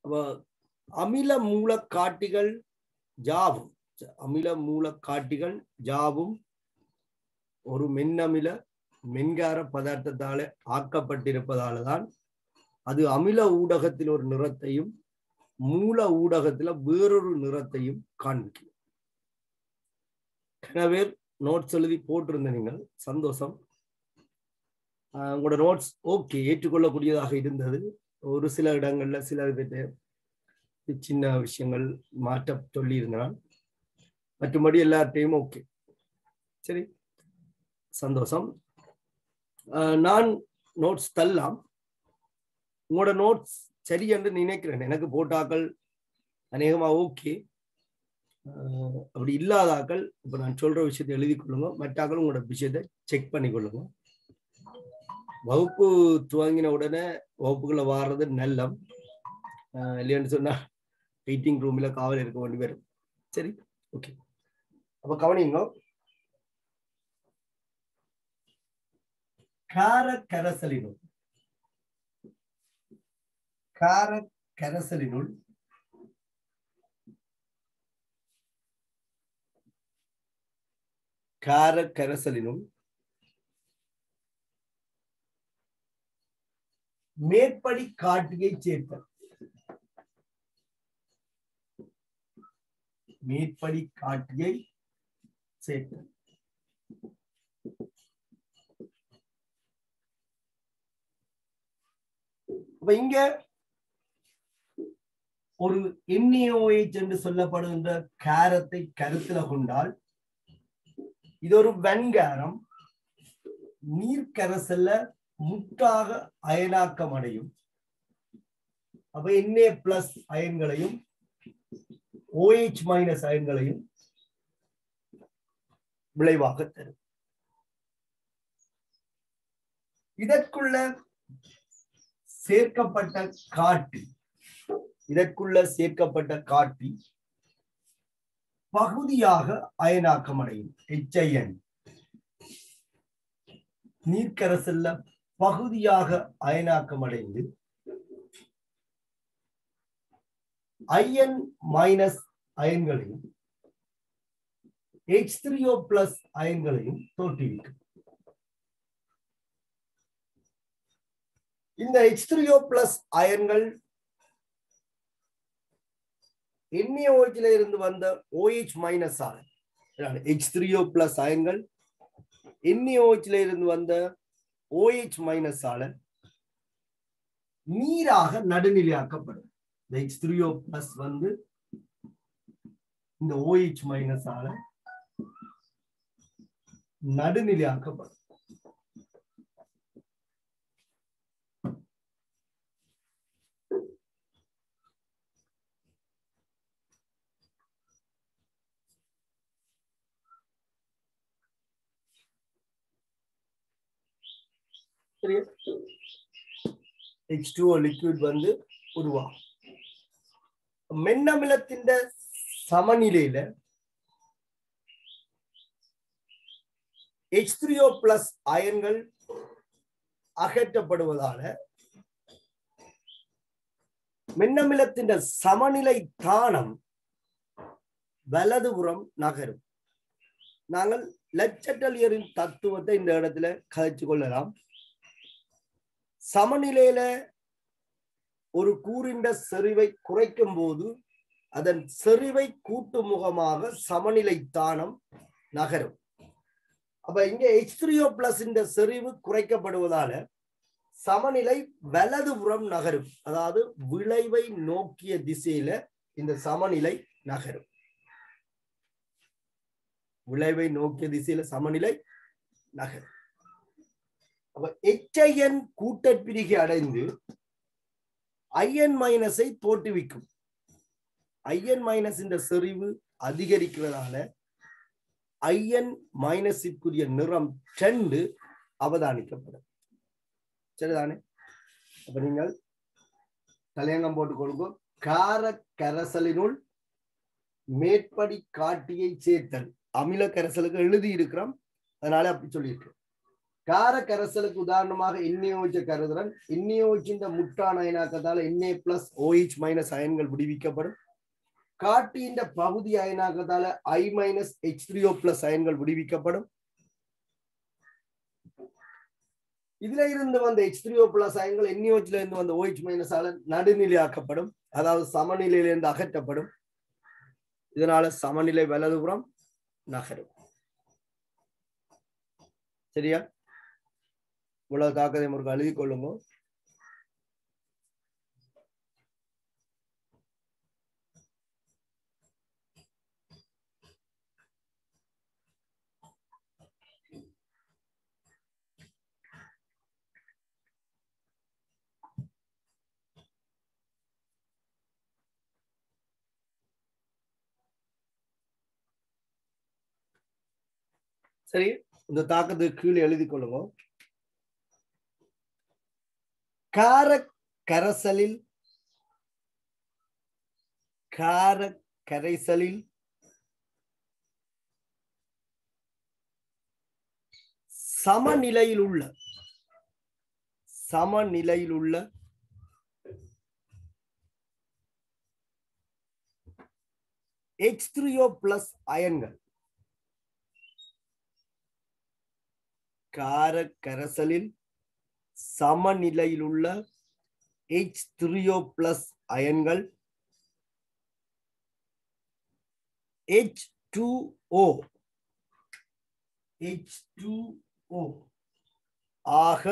அப்ப அமில மூலக்காட்டிகள் ஜாவும் அமில மூலக்காட்டிகள் ஜாவும் ஒரு மென்னமில மென்கார பதார்த்தத்தால ஆக்கப்பட்டிருப்பதால தான் அது அமில ஊடகத்தில் ஒரு நிறத்தையும் மூல ஊடகத்துல வேறொரு நிறத்தையும் காண்பிக்கும் எனவே நோட்ஸ் எழுதி போட்டிருந்த நீங்கள் சந்தோஷம் ஆஹ் உங்களோட நோட்ஸ் ஓகே ஏற்றுக்கொள்ளக்கூடியதாக இருந்தது ஒரு சில இடங்கள்ல சில வித சின்ன விஷயங்கள் மாற்ற சொல்லி இருந்தால் மற்றபடி எல்லார்ட்டையும் ஓகே சரி சந்தோஷம் ஆஹ் நான் நோட்ஸ் தள்ளலாம் உங்களோட நோட்ஸ் சரி என்று நினைக்கிறேன் எனக்கு போட்டாக்கள் அநேகமா ஓகே அப்படி இல்லாதாக்கள் இப்ப நான் சொல்ற விஷயத்தை எழுதி கொள்ளுங்க மற்றாக்கள் உங்களோட விஷயத்தை செக் பண்ணி கொள்ளுங்க வகுப்பு துவங்கின உடனே வகுப்புகளை வாடுறது நல்லம் ஆஹ் இல்லைன்னு சொன்னா வெயிட்டிங் ரூம்ல காவல் இருக்க வேண்டி வரும் சரி ஓகே அப்ப கவனிங்க கார கரசலினுள் கார கரசலினுள் கார கரசலினுள் மேற்படி காட்டியை சேர்த்தல் மேற்படி காட்டியை சேர்த்தல் அப்ப இங்க ஒரு என்ஏஓஎச் என்று சொல்லப்படுகின்ற காரத்தை கருத்துல கொண்டால் இது ஒரு வெண்காரம் நீர்க்கரசல்ல முற்றாக அயனாக்கம் அடையும் அப்ப என்ஏ பிளஸ் அயன்களையும் ஓஎச் மைனஸ் அயன்களையும் விளைவாக தரும் இதற்குள்ள சேர்க்கப்பட்ட காட்டி இதற்குள்ள சேர்க்கப்பட்ட காட்டி பகுதியாக அயனாக்கம் அடையும் எச்ஐஎன் நீர்க்கரசல்ல பகுதியாக அயனாக்கம் அடைந்து ஐஎன் மைனஸ் அயன்களையும் எச் த்ரீஓ பிளஸ் அயன்களையும் தோற்றுவிக்கும் இந்த எச் த்ரீஓ பிளஸ் அயன்கள் என்ஏஓஹில இருந்து வந்த ஓஹெச் மைனஸ் ஆன எச் த்ரீஓ பிளஸ் அயன்கள் என்ஏஓஹில இருந்து வந்த ஓஹெச் மைனஸ் ஆல நீராக நடுநிலையாக்கப்படும் இந்த எச் த்ரீஓ பிளஸ் வந்து இந்த ஓஹெச் மைனஸ் ஆல நடுநிலையாக்கப்படும் சரியா எச் டூ லிக்விட் வந்து உருவாகும் மென்னமிலத்தின் சமநிலையில எச் த்ரீஓ பிளஸ் அயன்கள் அகற்றப்படுவதால மின்னமிலத்தின் சமநிலை தானம் வலதுபுறம் நகரும் நாங்கள் லட்சட்டலியரின் தத்துவத்தை இந்த இடத்துல கதைச்சு கொள்ளலாம் சமநிலையில ஒரு கூறிண்ட செறிவை குறைக்கும் போது அதன் செறிவை கூட்டு முகமாக சமநிலை தானம் நகரும் அப்ப இங்க எச் த்ரீஓ பிளஸ் இந்த செறிவு குறைக்கப்படுவதால சமநிலை வலதுபுறம் நகரும் அதாவது விளைவை நோக்கிய திசையில இந்த சமநிலை நகரும் விளைவை நோக்கிய திசையில சமநிலை நகரும் அப்ப எச்ஐஎன் கூட்டப்பிரிகை அடைந்து ஐஎன் மைனஸை தோற்றுவிக்கும் ஐஎன் மைனஸ் இந்த செறிவு அதிகரிக்கிறதால ஐஎன் மைனஸிற்குரிய நிறம் ரெண்டு அவதானிக்கப்படும் சரிதானே அப்ப நீங்கள் தலையங்கம் போட்டுக் கொள்ளுங்க கார கரசலினுள் மேற்படி காட்டியை சேர்த்தல் அமில கரைசலுக்கு எழுதி இருக்கிறோம் அதனால அப்படி சொல்லியிருக்கேன் கார கரைசலுக்கு உதாரணமாக என்ஏஓச்ச கருதுறன் என்ஏஓச்சின் முட்டான அயனாக்கத்தால என்ஏ பிளஸ் ஓஹெச் மைனஸ் அயன்கள் விடுவிக்கப்படும் காட்டியின் பகுதி அயனாக்கத்தால I minus H three O plus அயன்கள் விடுவிக்கப்படும் இதுல இருந்து வந்த எச் த்ரீஓ பிளஸ் அயன்கள் என்ஏஓச்சில இருந்து வந்த ஓஹெச் மைனஸ் ஆல நடுநிலையாக்கப்படும் அதாவது சமநிலையிலிருந்து அகற்றப்படும் இதனால சமநிலை வலதுபுறம் நகரும் சரியா இவ்வளவு தாக்கத்தை முறைக்கு எழுதி கொள்ளுங்க சரி இந்த தாக்கத்துக்கு கீழே எழுதி கொள்ளுங்க கார கரைசலில் கார கரைசலில் சமநிலையில் உள்ள சமநிலையில் உள்ள எச் த்ரீஓ பிளஸ் அயன்கள் கார கரைசலில் சமநிலையில் உள்ள எச் த்ரீஓ பிளஸ் அயன்கள் H two O H two O ஆக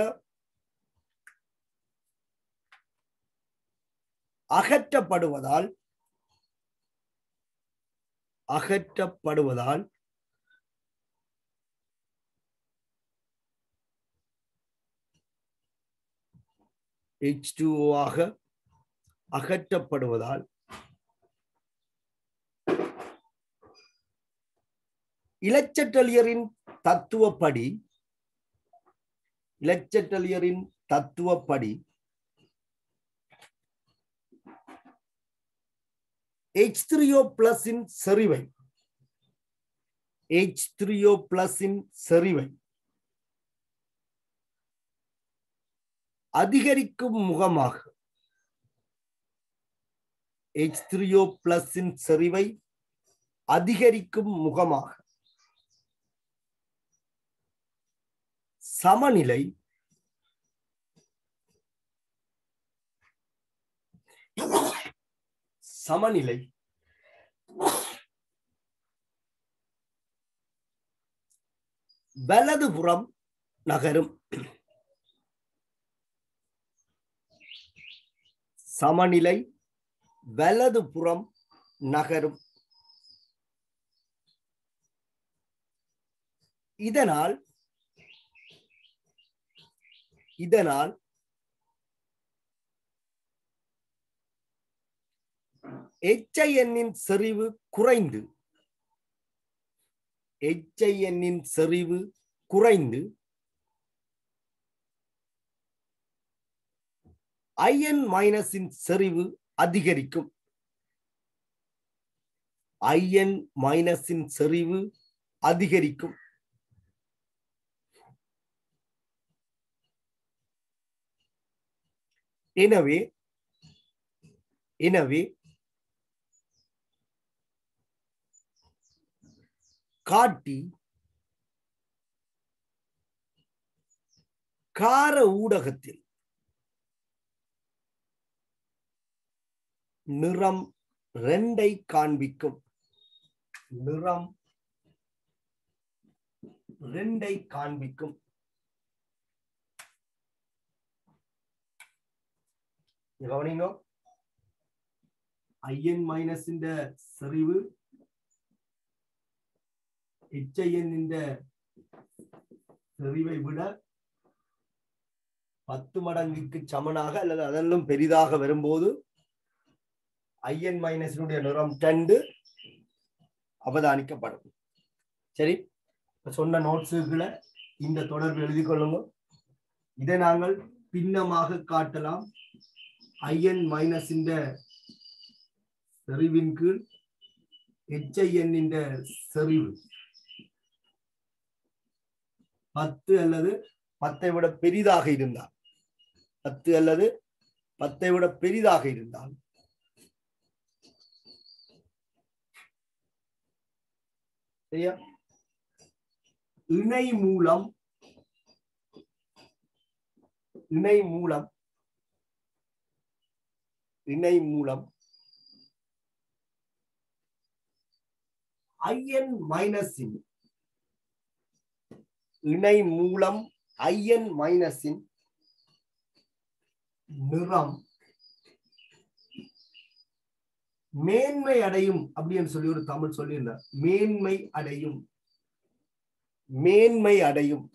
அகற்றப்படுவதால் அகற்றப்படுவதால் எச் ஆக அகற்றப்படுவதால் இலச்சட்டலியரின் தத்துவப்படி இலச்சட்டலியரின் தத்துவப்படி எச் த்ரீஓ பிளஸின் செறிவை எச் த்ரீஓ பிளஸின் செறிவை அதிகரிக்கும் முகமாக எச் த்ரீஓ பிளஸின் செறிவை அதிகரிக்கும் முகமாக சமநிலை சமநிலை வலதுபுறம் நகரும் சமநிலை வலதுபுறம் நகரும் இதனால் இதனால் எச்ஐஎன்னின் செறிவு குறைந்து எச்ஐஎன்னின் செறிவு குறைந்து ஐஎன் மைனஸின் செறிவு அதிகரிக்கும் ஐஎன் மைனஸின் செறிவு அதிகரிக்கும் எனவே எனவே காட்டி கார ஊடகத்தில் நிறம் ரெண்டை காண்பிக்கும் நிறம் ரெண்டை காண்பிக்கும் கவனிங்க ஐஎன் மைனஸிന്റെ செறிவு எச்ஐஎன் செறிவை விட பத்து மடங்குக்கு சமனாக அல்லது அதெல்லாம் பெரிதாக வரும்போது ஐஎன் மைனஸினுடைய நிறம் டெண்டு அவதானிக்கப்படும் சரி சொன்ன நோட்ஸுகளை இந்த தொடர்பு எழுதி கொள்ளுங்க இதை நாங்கள் பின்னமாக காட்டலாம் ஐஎன் மைனஸ் செறிவின் கீழ் ஹெச்ஐஎன் செறிவு பத்து அல்லது பத்தை விட பெரிதாக இருந்தால் பத்து அல்லது பத்தை விட பெரிதாக இருந்தால் சரியா இணை மூலம் இணை மூலம் இணை மூலம் ஐஎன் மைனஸின் இணை மூலம் ஐஎன் மைனஸின் நிறம் மேன்மை அடையும் அப்படின்னு சொல்லி ஒரு தமிழ் சொல்லியிருந்தார் மேன்மை அடையும் மேன்மை அடையும்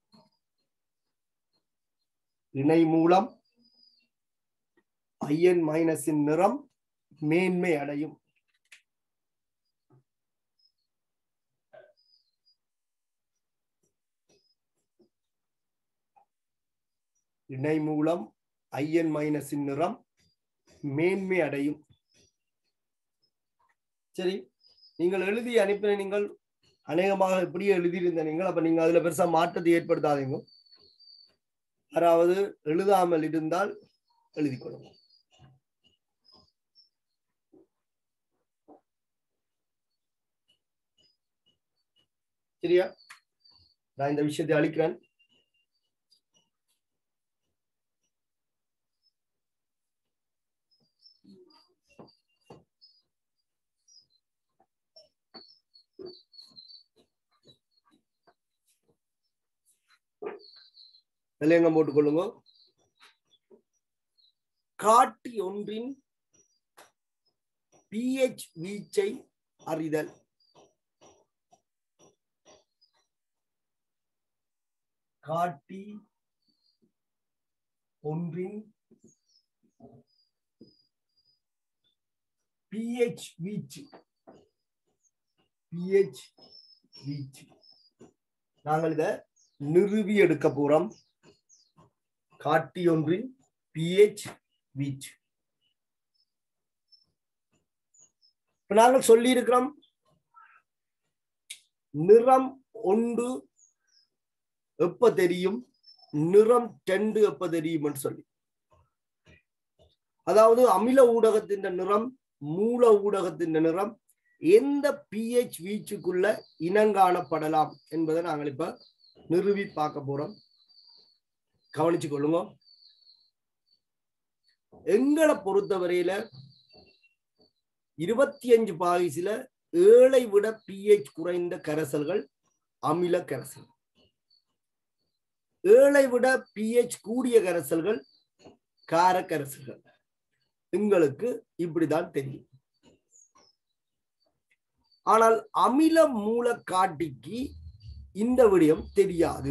இணை மூலம் ஐஎன் மைனஸின் நிறம் மேன்மை அடையும் இணை மூலம் ஐஎன் மைனஸின் நிறம் மேன்மை அடையும் சரி நீங்கள் எழுதி அனுப்பின நீங்கள் அநேகமாக இப்படியே எழுதியிருந்த நீங்கள் அப்ப நீங்க அதுல பெருசா மாற்றத்தை ஏற்படுத்தாதீங்க யாராவது எழுதாமல் இருந்தால் எழுதி கொள்ளுங்க சரியா நான் இந்த விஷயத்தை அளிக்கிறேன் நிலையங்கம் போட்டுக்கொள்ளுங்க காட்டி ஒன்றின் பிஹெச் வீச்சை அறிதல் காட்டி ஒன்றின் பிஹெச் வீச்சு பிஹெச் வீச்சு நாங்கள் இத நிறுவி எடுக்க போறோம் காட்டி ஒன்றின் பிஹெச் வீச்சு இப்ப நாங்கள் சொல்லி இருக்கிறோம் நிறம் ஒன்று எப்ப தெரியும் நிறம் ரெண்டு எப்ப தெரியும் சொல்லி அதாவது அமில ஊடகத்தின் நிறம் மூல ஊடகத்தின் நிறம் எந்த பிஹெச் வீச்சுக்குள்ள இனங்காணப்படலாம் என்பதை நாங்கள் இப்ப நிறுவி பார்க்க போறோம் கவனிச்சு கொள்ளுங்க எங்களை பொறுத்தவரையில இருபத்தி அஞ்சு பாகிசில ஏழை விட பிஹெச் குறைந்த கரைசல்கள் அமில கரைசல் ஏழை விட பிஹெச் கூடிய கரைசல்கள் கார கரைசல்கள் எங்களுக்கு இப்படிதான் தெரியும் ஆனால் அமில மூல காட்டிக்கு இந்த விடயம் தெரியாது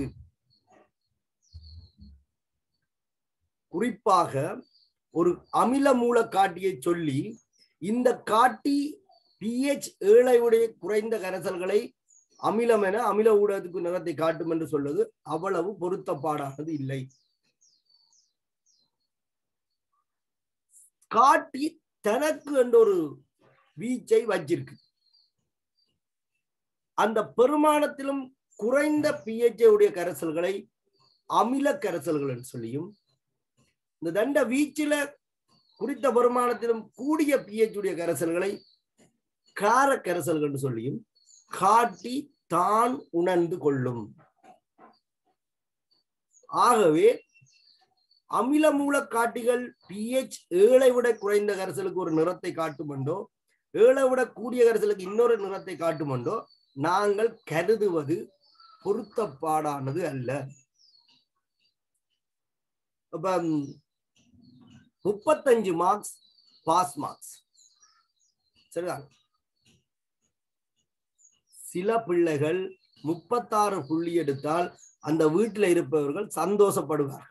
குறிப்பாக ஒரு அமில மூல காட்டியை சொல்லி இந்த காட்டி பிஹெச் ஏழை உடைய குறைந்த கரைசல்களை அமிலம் என அமில ஊடகத்துக்கு நிறத்தை காட்டும் என்று சொல்வது அவ்வளவு பொருத்தப்பாடானது இல்லை காட்டி தனக்கு என்ற ஒரு வீச்சை வச்சிருக்கு அந்த பெருமானத்திலும் குறைந்த பிஹெச் உடைய கரைசல்களை அமில கரைசல்கள் என்று சொல்லியும் இந்த தண்ட வீச்சில குறித்த பெருமானத்திலும் கூடிய பிஹெச் உடைய கரைசல்களை கார கரைசல்கள் என்று சொல்லியும் காட்டி தான் உணர்ந்து கொள்ளும் ஆகவே அமில மூல காட்டிகள் பிஹெச் ஏழை விட குறைந்த கரைசலுக்கு ஒரு நிறத்தை காட்டுமெண்டோ ஏழை விட கூடிய கரைசலுக்கு இன்னொரு நிறத்தை காட்டுமெண்டோ நாங்கள் கருதுவது பொருத்தப்பாடானது அல்ல அப்ப முப்பத்தஞ்சு மார்க்ஸ் பாஸ் மார்க்ஸ் சரிதான் சில பிள்ளைகள் முப்பத்தாறு புள்ளி எடுத்தால் அந்த வீட்டில் இருப்பவர்கள் சந்தோஷப்படுவார்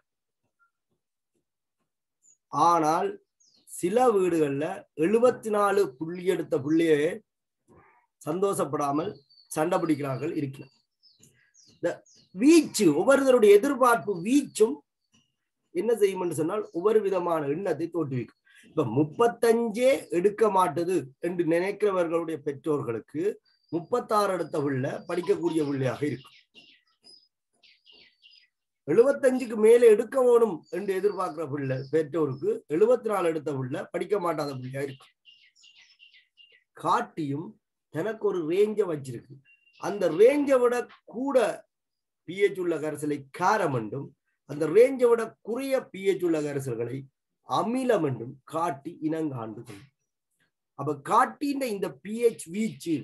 ஆனால் சில வீடுகள்ல எழுபத்தி நாலு புள்ளி எடுத்த புள்ளியே சந்தோஷப்படாமல் சண்டை பிடிக்கிறார்கள் இருக்கிறார் இந்த வீச்சு ஒவ்வொருத்தருடைய எதிர்பார்ப்பு வீச்சும் என்ன செய்யும் என்று சொன்னால் ஒவ்வொரு விதமான எண்ணத்தை தோற்றுவிக்கும் இப்ப முப்பத்தஞ்சே எடுக்க மாட்டது என்று நினைக்கிறவர்களுடைய பெற்றோர்களுக்கு முப்பத்தாறு எடுத்த உள்ள படிக்கக்கூடிய பிள்ளையாக இருக்கும் எழுபத்தஞ்சுக்கு மேலே எடுக்க வேணும் என்று எதிர்பார்க்கிற பிள்ளை பெற்றோருக்கு எழுபத்தி நாலு எடுத்த பிள்ளை படிக்க மாட்டாத பிள்ளையா இருக்கு காட்டியும் தனக்கு ஒரு ரேஞ்சை வச்சிருக்கு அந்த ரேஞ்சை விட கூட பிஹெச் உள்ள கரைசலை காரம் என்றும் அந்த ரேஞ்சை விட குறைய பிஹெச் உள்ள கரைசல்களை அமிலம் என்றும் காட்டி இனங்காண்டு கொள்ளும் அப்ப காட்டின இந்த பிஹெச் வீச்சு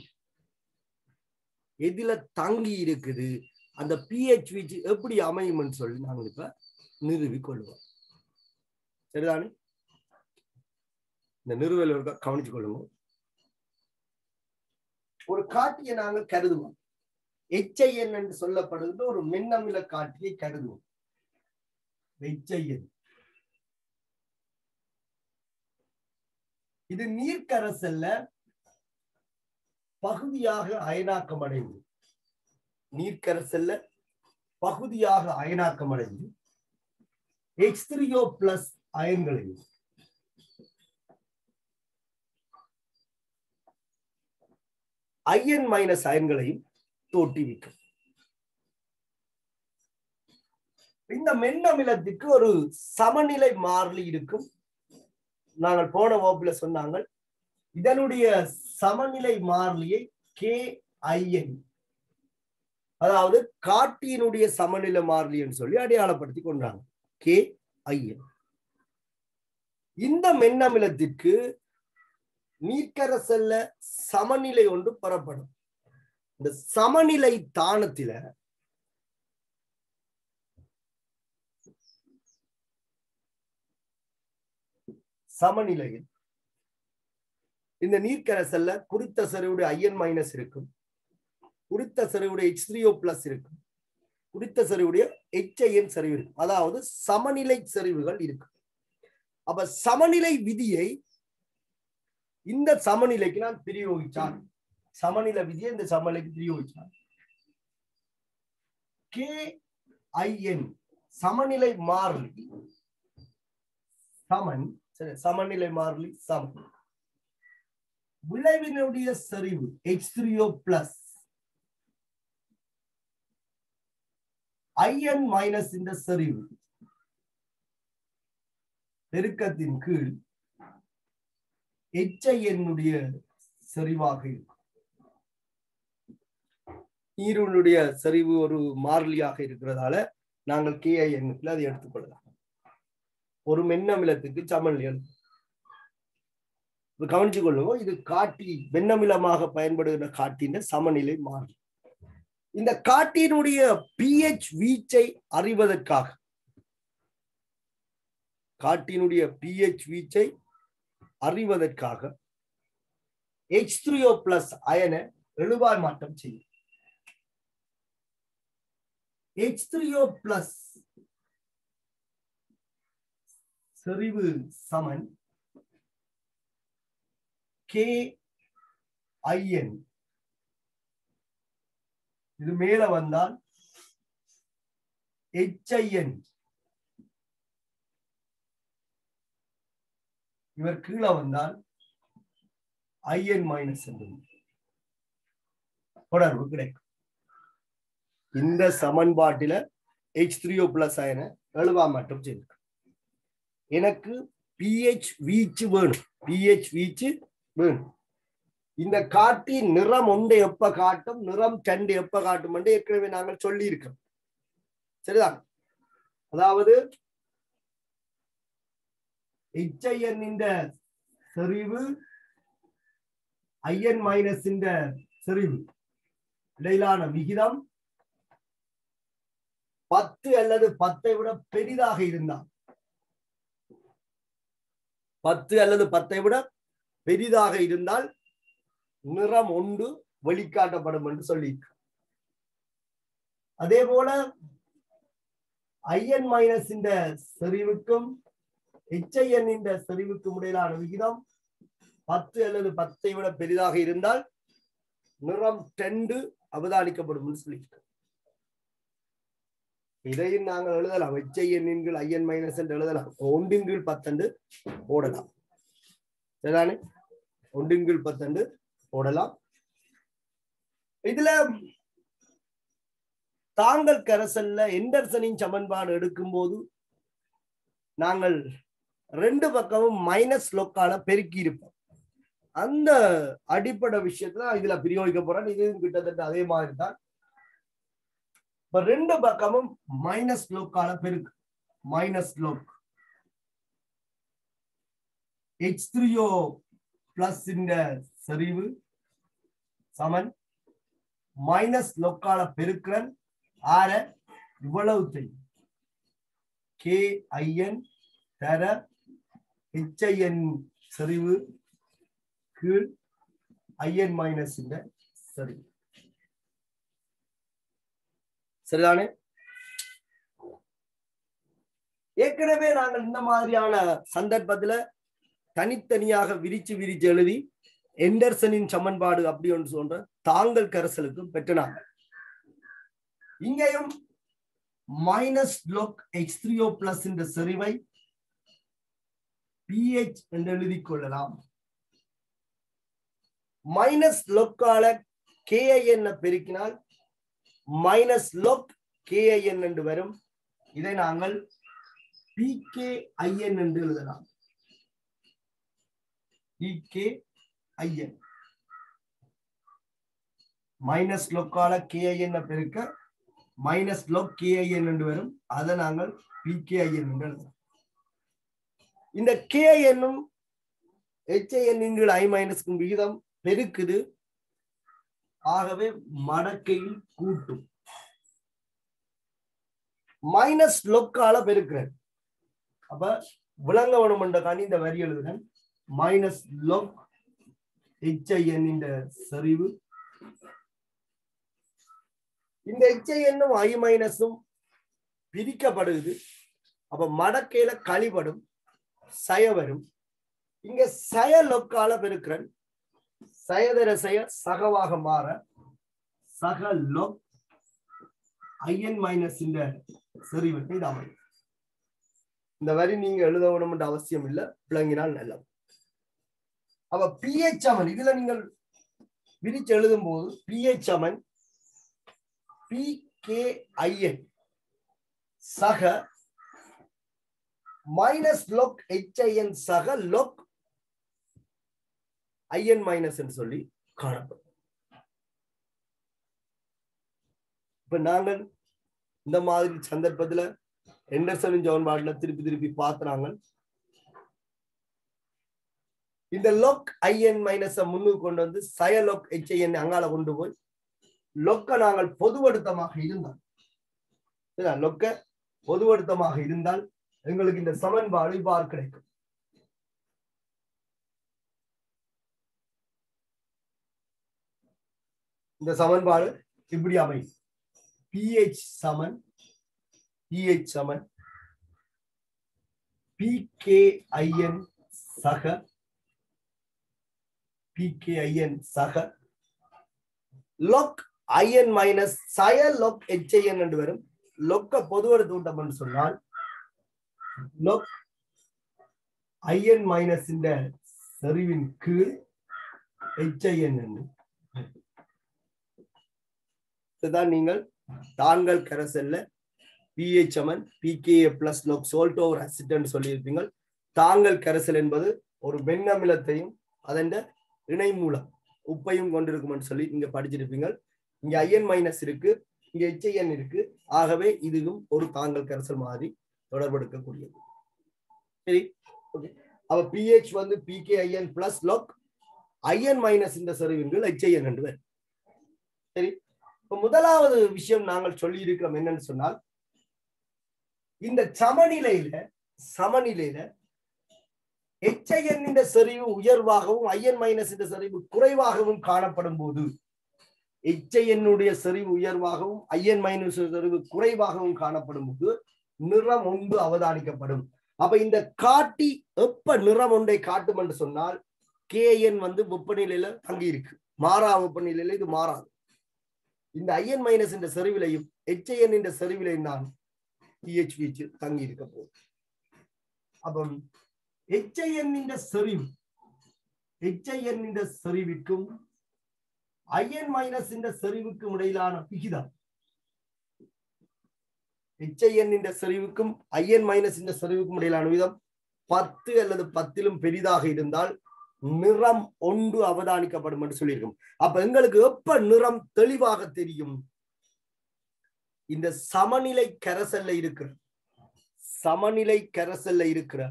எதுல தங்கி இருக்குது அந்த பிஹெச் வீச்சு எப்படி அமையும்னு சொல்லி நாங்கள் இப்ப நிறுவி கொள்வோம் சரிதானே இந்த நிறுவல் ஒருக்கா கவனிச்சு கொள்ளுங்க ஒரு காட்டியை நாங்கள் கருதுவோம் எச்ஐஎன் என்று சொல்லப்படுகின்ற ஒரு மின்னமில காட்டியை கருதுவோம் எச்ஐஎன் இது நீர்க்கரசல்ல பகுதியாக அயனாக்கம் அடைந்து நீர்க்கரசல்ல பகுதியாக அயனாக்கம் அடைந்து எச் த்ரீஓ பிளஸ் அயன்களையும் ஐஎன் மைனஸ் அயன்களையும் தோற்றுவிக்கும் இந்த மென்னமிலத்துக்கு ஒரு சமநிலை மாறிலி இருக்கும் நாங்கள் போன வகுப்புல சொன்னாங்க இதனுடைய சமநிலை மாறிலியை கே ஐஎன் அதாவது காட்டியினுடைய சமநிலை மாறிலின்னு சொல்லி அடையாளப்படுத்தி கொண்டாங்க கே ஐஎன் இந்த மென்னமிலத்திற்கு நீர்க்கரசல்ல சமநிலை ஒன்று பெறப்படும் இந்த சமநிலை தானத்தில சமநிலையில் இந்த நீர்க்கரசல்ல குறித்த செறிவுடைய ஐஎன் மைனஸ் இருக்கும் குறித்த செறிவுடைய எச் த்ரீஓ பிளஸ் இருக்கும் குறித்த செறிவுடைய எச்ஐஎன் செறிவு இருக்கும் அதாவது சமநிலை செறிவுகள் இருக்கு அப்ப சமநிலை விதியை இந்த சமநிலைக்கு நான் பிரயோகிச்சான் சமநிலை விதியை இந்த சமநிலைக்கு பிரயோகிச்சான் கே ஐஎன் சமநிலை மாறிலி சமன் சரி சமநிலை மாறிலி சமன் விளைவினுடைய செறிவு H three O plus In minus இந்த செறிவு பெருக்கத்தின் கீழ் எச்ஐஎன்னுடைய செறிவாக இருக்கும் நீருடைய செறிவு ஒரு மாறிலியாக இருக்கிறதால நாங்கள் கேஐஎன் அதை எடுத்துக்கொள்ளலாம் ஒரு மென்னமிலத்துக்கு சமநிலை கவனிச்சு கொள்ளுவோம் இது காட்டி வெண்ணமிலமாக பயன்படுகிற காட்டின சமநிலை மாறி இந்த காட்டினுடைய பிஹெச் வீச்சை அறிவதற்காக காட்டினுடைய பிஹெச் வீச்சை அறிவதற்காக எச் த்ரீஓ பிளஸ் அயனை எழுவாய் மாற்றம் செய்யும் எச் த்ரீஓ பிளஸ் செறிவு சமன் கே ஐஎன் இது மேல வந்தால் எச்ஐஎன் இவர் கீழே வந்தால் ஐஎன் மைனஸ் தொடர்பு கிடைக்கும் இந்த சமன்பாட்டில எச் த்ரீஓ பிளஸ் அயனை எழுவா மட்டும் செய்திருக்கு எனக்கு பிஹெச் வீச்சு வேணும் பிஹெச் வீச்சு வேணும் இந்த காட்டி நிறம் ஒன்று எப்ப காட்டும் நிறம் ரெண்டு எப்ப காட்டும் என்று ஏற்கனவே நாங்கள் சொல்லி இருக்கோம் சரிதான் அதாவது எச்ஐஎன் இந்த செறிவு ஐஎன் மைனஸ் இந்த செறிவு இடையிலான விகிதம் பத்து அல்லது பத்தை விட பெரிதாக இருந்தால் பத்து அல்லது பத்தை விட பெரிதாக இருந்தால் நிறம் ஒன்று வெளிக்காட்டப்படும் என்று சொல்லி அதே போல ஐஎன் மைனஸ் இந்த செறிவுக்கும் ஹெச்ஐஎன் இந்த செறிவுக்கும் இடையிலான விகிதம் பத்து அல்லது பத்தை விட பெரிதாக இருந்தால் நிறம் டெண்டு அவதானிக்கப்படும் என்று சொல்லியிருக்கோம் இதையும் நாங்கள் எழுதலாம் ஹெச்ஐஎன் கீழ் ஐஎன் மைனஸ் என்று எழுதலாம் ஒன்றின் கீழ் பத்தண்டு போடலாம் சரிதானே ஒன்றின் கீழ் பத்தண்டு போடலாம் இதுல தாங்கள் கரசல்ல எண்டர்சனின் சமன்பாடு எடுக்கும்போது நாங்கள் ரெண்டு பக்கமும் மைனஸ் லொக்கால பெருக்கி இருப்போம் அந்த அடிப்படை விஷயத்துல இதுல பிரயோகிக்க போறேன் இது கிட்டத்தட்ட அதே மாதிரி தான் இப்ப ரெண்டு பக்கமும் மைனஸ் லோக்கால பெருக்கு minus log H three O plus இந்த சரிவு சமன் மைனஸ் லொக்கால பெருக்கிறன் ஆற இவ்வளவு தெரியும் கே ஐஎன் தர ஹெச்ஐஎன் சரிவு கீழ் ஐஎன் மைனஸ் இந்த சரிவு சரிதானே ஏற்கனவே நாங்கள் இந்த மாதிரியான சந்தர்ப்பத்துல தனித்தனியாக விரிச்சு விரிச்சு எழுதி எண்டர்சனின் சமன்பாடு அப்படி ஒன்று சொல்ற தாங்கள் கரசலுக்கு பெற்றனாங்க இங்கேயும் minus log X three O plus என்ற செறிவை பிஹெச் என்று எழுதிக் கொள்ளலாம் மைனஸ் லொக்கால கேஐஎன் பெருக்கினால் மைனஸ் லொக் கேஐஎன் என்று வரும் இதை நாங்கள் பிகே ஐஎன் என்று எழுதலாம் பிகே ஐஎன் மைனஸ் லொக்கால கேஐஎன் பெருக்க மைனஸ் லொக் கேஐஎன் என்று வரும் அதை நாங்கள் பிகேஐஎன் என்று எழுதலாம் இந்த கேஐஎன்னும் ஹெச்ஐஎன் ஐ மைனஸ்க்கும் விகிதம் பெருக்குது ஆகவே மடக்கையில் கூட்டும் மைனஸ் லொக்கால பெருக்கிறேன் அப்ப விளங்க வேணும் என்றக்காண்டி இந்த வரி எழுதுகிறேன் மைனஸ் லொக் ஹெச்ஐஎன் இந்த சரிவு இந்த ஹெச்ஐஎன்னும் ஐ மைனஸும் பிரிக்கப்படுது அப்ப மடக்கையில கழிபடும் சய வரும் இங்க சய லொக்கால பெருக்கிறேன் சயதர சய சகவாக மாற சக லொக் ஐஎன் மைனஸ் இந்த செறிவுக்கு இது அமையும் இந்த வரி நீங்க எழுத வேணும் என்ற அவசியம் இல்லை விளங்கினால் நல்லது அப்ப பிஹெச் அமன் இதுல நீங்கள் விரிச்சு எழுதும் போது பிஹெச் அமன் பி கே ஐஎன் சக மைனஸ் லொக் ஹெச்ஐஎன் சக லொக் ஐஎன் மைனஸ் சொல்லி காணப்படும் இப்ப நாங்கள் இந்த மாதிரி சந்தர்ப்பத்துல எண்டர்சனின் சமன்பாடுல திருப்பி திருப்பி பார்த்துறாங்க இந்த லொக் ஐஎன் மைனஸ் முன்னுக்கு கொண்டு வந்து சய லொக் ஹெச்ஐஎன் அங்கால கொண்டு போய் லொக்க நாங்கள் பொதுவடுத்தமாக இருந்தால் லொக்க பொதுவடுத்தமாக இருந்தால் எங்களுக்கு இந்த சமன்பாடு இவ்வாறு கிடைக்கும் இந்த சமன்பாடு இப்படி அமையும் பிஹெச் சமன் பிஹெச் சமன் பிகேஐஎன் சக பிகேஐஎன் சக லொக் ஐஎன் மைனஸ் சய லொக் ஹெச்ஐஎன் என்று வரும் லொக்க பொதுவெடுத்து விட்டோம் என்று சொன்னால் லொக் ஐஎன் மைனஸ் இந்த செறிவின் கீழ் ஹெச்ஐஎன் என்று இதுதான் நீங்கள் தாங்கள் கரசல்ல பிஹெச் அமன் pK plus log salt over acid சொல்லியிருப்பீங்க தாங்கள் கரைசல் என்பது ஒரு வெண்ணமிலத்தையும் அதன் இணை மூலம் உப்பையும் கொண்டிருக்கும் சொல்லி நீங்க படிச்சிருப்பீங்க இங்க ஐஎன் மைனஸ் இருக்கு இங்க ஹெச்ஐஎன் இருக்கு ஆகவே இதுவும் ஒரு தாங்கள் கரைசல் மாதிரி தொடர்பெடுக்கக்கூடியது சரி ஓகே அப்ப பிஹெச் வந்து PK IN plus Lok IN minus இந்த செறிவின்கள் ஹெச்ஐஎன் என்று வரும் சரி இப்ப முதலாவது விஷயம் நாங்கள் சொல்லி இருக்கிறோம் என்னன்னு சொன்னால் இந்த சமநிலையில சமநிலையில எச்ஐஎன் இந்த செறிவு உயர்வாகவும் ஐஎன் மைனஸ் இந்த செறிவு குறைவாகவும் காணப்படும் போது எச்ஐஎன்னுடைய செறிவு உயர்வாகவும் ஐஎன் மைனஸ் செறிவு குறைவாகவும் காணப்படும் போது நிறம் ஒன்று அவதானிக்கப்படும் அப்ப இந்த காட்டி எப்ப நிறம் ஒன்றை காட்டும் என்று சொன்னால் கேஎன் வந்து வெப்பநிலையில தங்கி இருக்கு மாறா வெப்பநிலையில இது மாறாது இந்த ஐஎன் மைனஸ் என்ற செறிவிலையும் எச்ஐஎன் என்ற செறிவிலையும் தான் பிஹெச் வீச்சு தங்கி இருக்க போகுது அப்போ எச்ஐஎன் இந்த செறிவு எச்ஐஎன் இந்த செறிவிற்கும் ஐஎன் மைனஸ் இந்த செறிவுக்கும் இடையிலான விகிதம் HIN என்ற செறிவுக்கும் ஐஎன் மைனஸ் என்ற செறிவுக்கும் இடையிலான விதம் பத்து அல்லது பத்திலும் பெரிதாக இருந்தால் நிறம் ஒன்று அவதானிக்கப்படும் என்று சொல்லியிருக்கும் அப்ப எங்களுக்கு எப்ப நிறம் தெளிவாக தெரியும் இந்த சமநிலை கரைசல்ல இருக்கிற சமநிலை கரைசல்ல இருக்கிற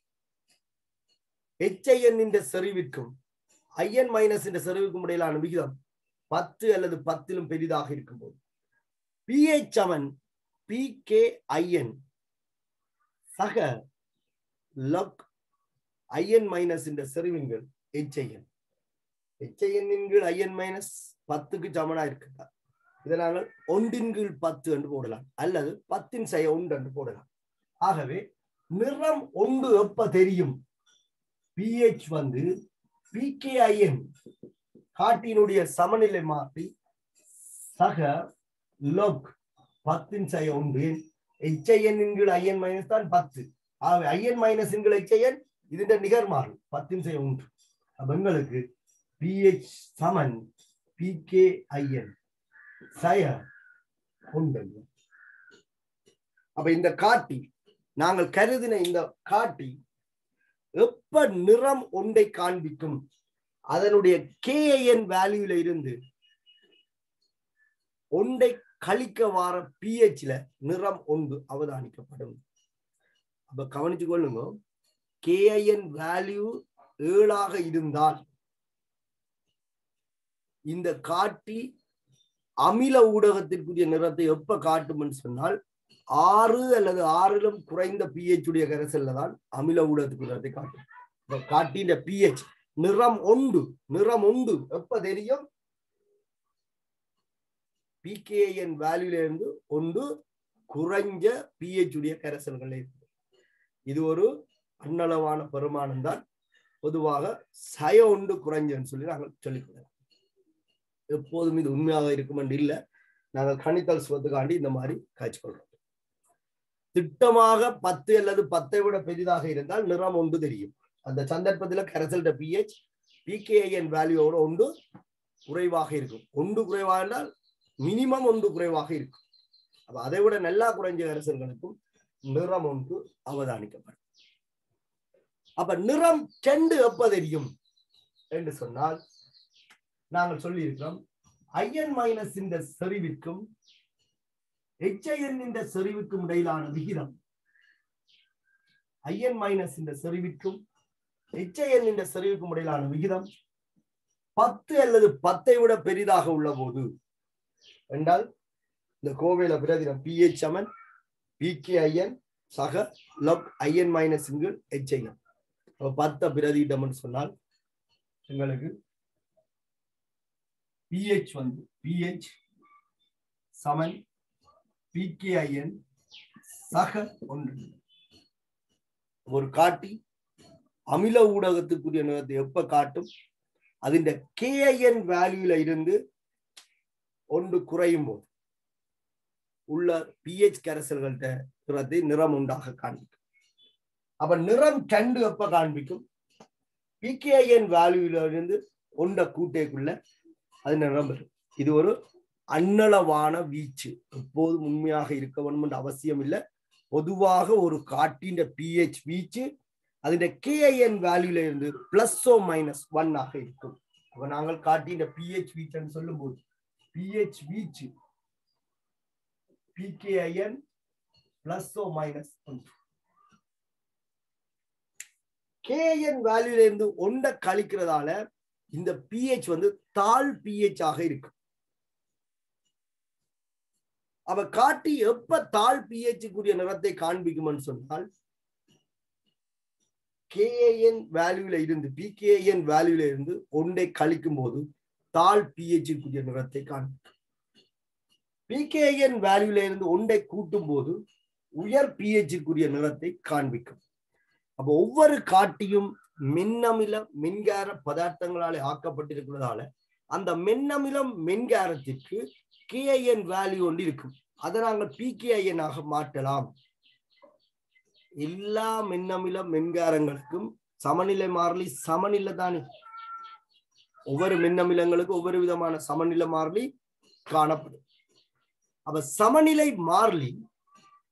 ஹெச்ஐஎன் என்ற செறிவிற்கும் ஐஎன் மைனஸ் என்ற செறிவுக்கும் இடையிலான விகிதம் பத்து அல்லது பத்திலும் பெரிதாக இருக்கும்போது பிஹெச் அவன் பி கே ஐஎன் சக லக் ஐஎன் மைனஸ் என்ற செறிவின்கள் ஹெச்ஐஎன் ஹெச்ஐஎன் கீழ் ஐஎன் மைனஸ் பத்துக்கு சமனா இருக்குதா இதை நாங்கள் ஒன்றின் கீழ் பத்து என்று போடலாம் அல்லது பத்தின் செய்ய ஒன்று என்று போடலாம் ஆகவே நிறம் ஒன்று எப்ப தெரியும் பிஹெச் வந்து பிகேஐஎன் காட்டினுடைய சமநிலை மாற்றி சக லோக் பத்தின் செய்ய ஒன்று ஹெச்ஐஎன் கீழ் ஐஎன் மைனஸ் தான் பத்து ஆகவே ஐஎன் மைனஸ் கீழ் ஹெச்ஐஎன் ഇതിന്റെ നികർമാറും പത്തിൻ செய்ய உண்டு அப்ப எங்களுக்கு பிஹெச் சமன் பி கே ஐஎன் சய உண்டு அப்ப இந்த காட்டி நாங்கள் கருதின இந்த காட்டி எப்ப நிறம் ஒன்றை காண்பிக்கும் அதனுடைய கேஐஎன் வேல்யூல இருந்து ஒன்றை கழிக்க வார பிஹெச்ல நிறம் ஒன்று அவதானிக்கப்படும் அப்ப கவனிச்சு கொள்ளுங்க கேஐஎன் வேல்யூ ஏழாக இருந்தால் இந்த காட்டி அமில ஊடகத்திற்குரிய நிறத்தை எப்ப காட்டும்னு சொன்னால் ஆறு அல்லது ஆறிலும் குறைந்த பிஹெச் உடைய கரைசல்ல தான் அமில ஊடகத்துக்கு நிறத்தை காட்டும் இந்த காட்டின் பிஹெச் நிறம் ஒன்று நிறம் ஒன்று எப்ப தெரியும் பிகேஎன் வேல்யூல இருந்து ஒன்று குறைஞ்ச பிஹெச் உடைய கரைசல்கள் இருக்கு இது ஒரு அன்னளவான பெருமானம் தான் பொதுவாக சய ஒன்று குறைஞ்சன்னு சொல்லி நாங்கள் சொல்லிக்கொள்ளலாம் எப்போதும் இது உண்மையாக இருக்கும் என்று இல்லை நாங்கள் கணித்தல் சுவத்துக்காண்டி இந்த மாதிரி காய்ச்சி கொள்றோம் திட்டமாக பத்து அல்லது பத்தை விட பெரிதாக இருந்தால் நிறம் ஒன்று தெரியும் அந்த சந்தர்ப்பத்தில் கரைசல்ட பிஹெச் பிகேஐஎன் வேல்யூவோட ஒன்று குறைவாக இருக்கும் ஒன்று குறைவாக என்றால் மினிமம் ஒன்று குறைவாக இருக்கும் அப்ப அதை விட நல்லா குறைஞ்ச கரைசல்களுக்கும் நிறம் ஒன்று அவதானிக்கப்படும் அப்ப நிறம் செண்டு எப்ப தெரியும் என்று சொன்னால் நாங்கள் சொல்லி இருக்கிறோம் ஐஎன் மைனஸ் இந்த செறிவிற்கும் ஹெச்ஐஎன் இந்த செறிவுக்கும் இடையிலான விகிதம் ஐஎன் மைனஸ் இந்த செறிவிற்கும் ஹெச்ஐஎன் இந்த செறிவுக்கும் இடையிலான விகிதம் பத்து அல்லது பத்தை விட பெரிதாக உள்ள போது என்றால் இந்த கோவையில பிரதினம் பிஹெச் சமன் பிகேஐஎன் சக லக் ஐஎன் மைனஸ் ஹெச்ஐஎன் பத்த பிரதியிட்டம்னு சொன்னால் எங்களுக்கு பிஹெச் வந்து பிஹெச் சமன் பிகேஐஎன் சக ஒன்று ஒரு காட்டி அமில ஊடகத்துக்குரிய நிறத்தை எப்ப காட்டும் അതിന്റെ கேஐஎன் வேல்யூல இருந்து ஒன்று குறையும் போது உள்ள பிஹெச் கரைசல்கள்ட்ட நிறத்தை நிறம் உண்டாக காண்பிக்கும் அப்ப நிறம் கண்டு எப்ப காண்பிக்கும் பிகேஎன் வேல்யூல இருந்து ஒன்ற கூட்டைக்குள்ள அது நிறம் வரும் இது ஒரு அன்னளவான வீச்சு எப்போதும் உண்மையாக இருக்க வேண்டும் என்ற அவசியம் இல்லை பொதுவாக ஒரு காட்டின் பிஹெச் வீச்சு അതിന്റെ கேஐஎன் வேல்யூல இருந்து பிளஸ்ஸோ மைனஸ் ஒன் ஆக இருக்கும் அப்ப நாங்கள் காட்டின பிஹெச் வீச்சுன்னு சொல்லும்போது பிஹெச் வீச்சு பிகேஐஎன் பிளஸ்ஸோ மைனஸ் ஒன்று கேஎன் வேல்யூல இருந்து ஒன்றை கழிக்கிறதால இந்த பிஹெச் வந்து தாழ் பிஹெச் ஆக இருக்கு அவ காட்டி எப்ப தாழ் பிஹெச்சுக்குரிய நிறத்தை காண்பிக்கும்னு சொன்னால் கேஏஎன் வேல்யூல இருந்து பிகேஎன் வேல்யூல இருந்து ஒன்றை கழிக்கும் போது தாழ் பிஹெச்சுக்குரிய நிறத்தை காண்பிக்கும் பிகேஎன் வேல்யூல இருந்து ஒன்றை கூட்டும் போது உயர் பிஹெச்சுக்குரிய நிறத்தை காண்பிக்கும் அப்ப ஒவ்வொரு காட்டியும் மின்னமில மின்கார பதார்த்தங்களாலே ஆக்கப்பட்டிருக்கிறதால அந்த மென்னமிலம் மென்காரத்திற்கு கேஐஎன் வேல்யூ ஒன்று இருக்கும் அதை நாங்கள் பிகேஐஎன் ஆக மாற்றலாம் எல்லா மின்னமிலம் மின்காரங்களுக்கும் சமநிலை மாறிலி சமநிலை தானே ஒவ்வொரு மின்னமிலங்களுக்கும் ஒவ்வொரு விதமான சமநிலை மாறிலி காணப்படும் அப்ப சமநிலை மாறிலி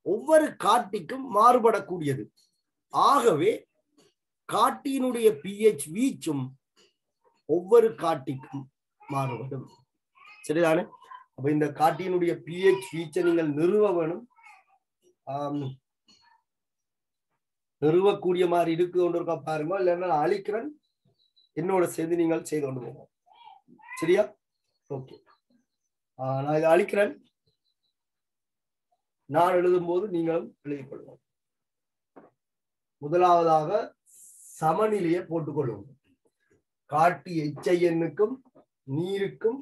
ஒவ்வொரு காட்டிக்கும் மாறுபடக்கூடியது ஆகவே காட்டியினுடைய பிஹெச் வீச்சும் ஒவ்வொரு காட்டிக்கும் மாறுபடும் சரிதானே அப்ப இந்த காட்டியினுடைய பிஹெச் வீச்சை நீங்கள் நிறுவ வேணும் ஆம், நிறுவக்கூடிய மாதிரி இருக்கு கொண்டு இருக்கா பாருங்க இல்லைன்னா நான் அழிக்கிறேன் என்னோட சேர்ந்து நீங்கள் செய்து கொண்டு போங்க சரியா ஓகே நான் இதை அழிக்கிறேன் நான் எழுதும்போது நீங்களும் எழுதிக் கொள்ளுங்கள் முதலாவதாக சமநிலையை போட்டுக்கொள்ளுங்கள் காட்டி எச்ஐஎன்னுக்கும் நீருக்கும்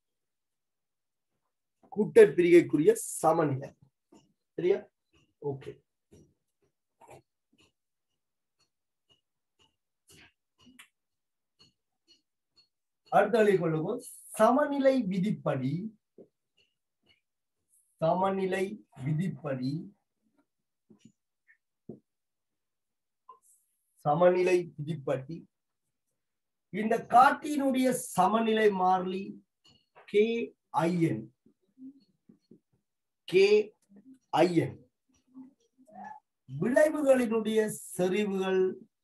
கூட்டப்பிரிகைக்குரிய சமநிலை சரியா ஓகே அடுத்த எழுதி கொள்ளுவோம் சமநிலை விதிப்படி சமநிலை விதிப்படி சமநிலை விதிப்படி இந்த காட்டினுடைய சமநிலை மாறிலி கே ஐஎன் கே ஐஎன் விளைவுகளினுடைய செறிவுகள்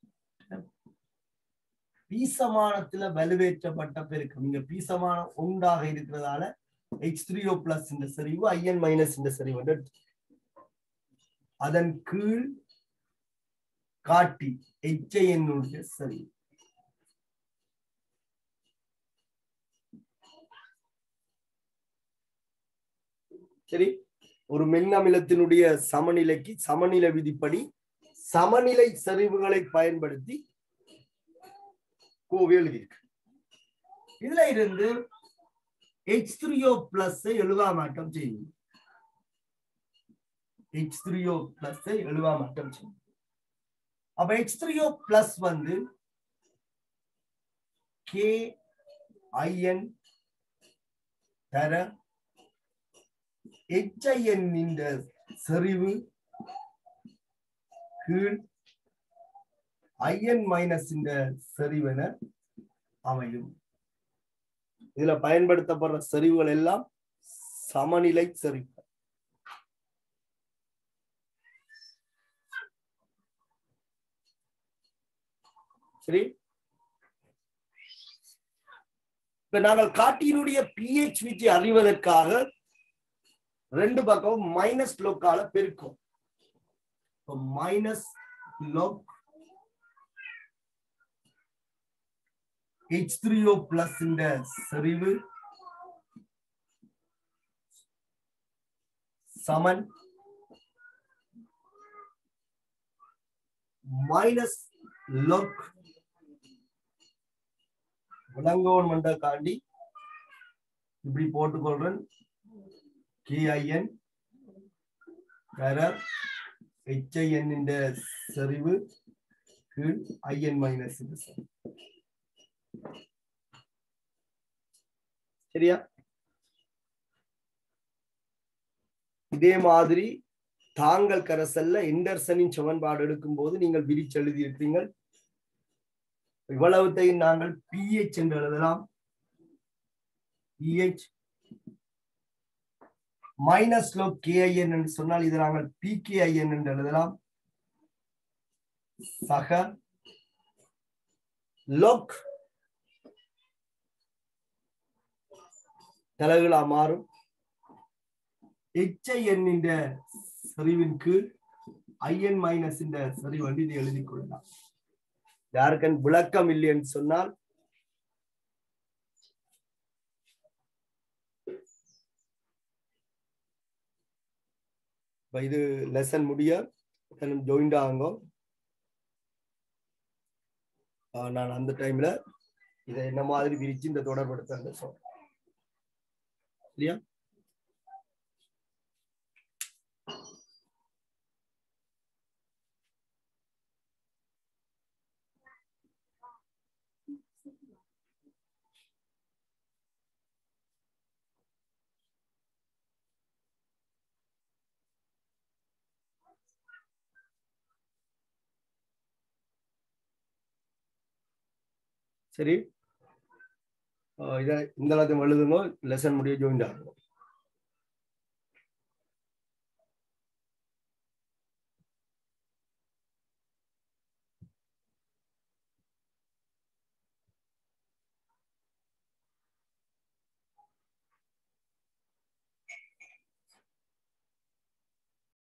பீசமானத்துல வலுவேற்றப்பட்ட பெருக்கம் இங்க பீசமானம் உண்டாக இருக்கிறதால எச் த்ரீஓ பிளஸ் இந்த செறிவு ஐஎன் மைனஸ் இந்த செறிவு வந்து எடுத்து. அதன் கீழ் காட்டி எச்ஐஎன்னுடைய செறிவு சரி ஒரு மென்னமிலத்தினுடைய சமநிலைக்கு சமநிலை விதிப்படி சமநிலை செறிவுகளை பயன்படுத்தி கோவை எழுதியிருக்கு இதுல இருந்து எச் த்ரீஓ பிளஸ் எழுவா மாற்றம் செய்யும் எச் த்ரீஓ பிளஸ் எழுவா மாற்றம் செய்யும் அப்ப எச் த்ரீஓ பிளஸ் வந்து கே ஐஎன் தர எச்ஐஎன் இந்த செறிவு கீழ் ஐஎன் மைனஸ் இந்த செறிவென அமையும் இதுல பயன்படுத்தப்படுற செறிவுகள் எல்லாம் சமநிலை செறிவு சரி இப்ப நாங்கள் காட்டியினுடைய பிஹெச் வீச்சை அறிவதற்காக ரெண்டு பக்கம் மைனஸ் லோக்கால பெருக்கும் minus log H three O plus இந்த செறிவு சமன் மைனஸ் லோக் விளங்கோன் மண்ட காண்டி இப்படி போட்டுக்கொள்றேன் கேஐஎன் தர ஹெச்ஐஎன் இந்த செறிவு கீழ் ஐஎன் மைனஸ் இந்த செறிவு சரியா இதே மாதிரி தாங்கள் கரசல்ல எண்டர்சனின் சமன்பாடு எடுக்கும் போது நீங்கள் விரிச்சு எழுதி இருக்கிறீர்கள் இவ்வளவுத்தையும் நாங்கள் பிஹெச் என்று எழுதலாம் பிஹெச் மைனஸ் லோ கேஐஎன் என்று சொன்னால் இதை நாங்கள் பிகேஐஎன் என்று எழுதலாம் சக லோக் தலைகளா மாறும் எச்ஐஎன் இந்த செறிவின் கீழ் ஐஎன் மைனஸ் இந்த செறிவு வந்து இதை எழுதிக் கொள்ளலாம் யாருக்கன் விளக்கம் இல்லைன்னு சொன்னால் இப்ப இது லெசன் முடிய ஜாயிண்ட் ஆகுங்க ஆஹ் நான் அந்த டைம்ல இதை என்ன மாதிரி விரிச்சு இந்த தொடர்படுத்த சொல்றேன் சரியா சரி ஆஹ் இதை இந்த எல்லாத்தையும் எழுதுங்க லெசன் முடிய ஜாயின் ஆகும்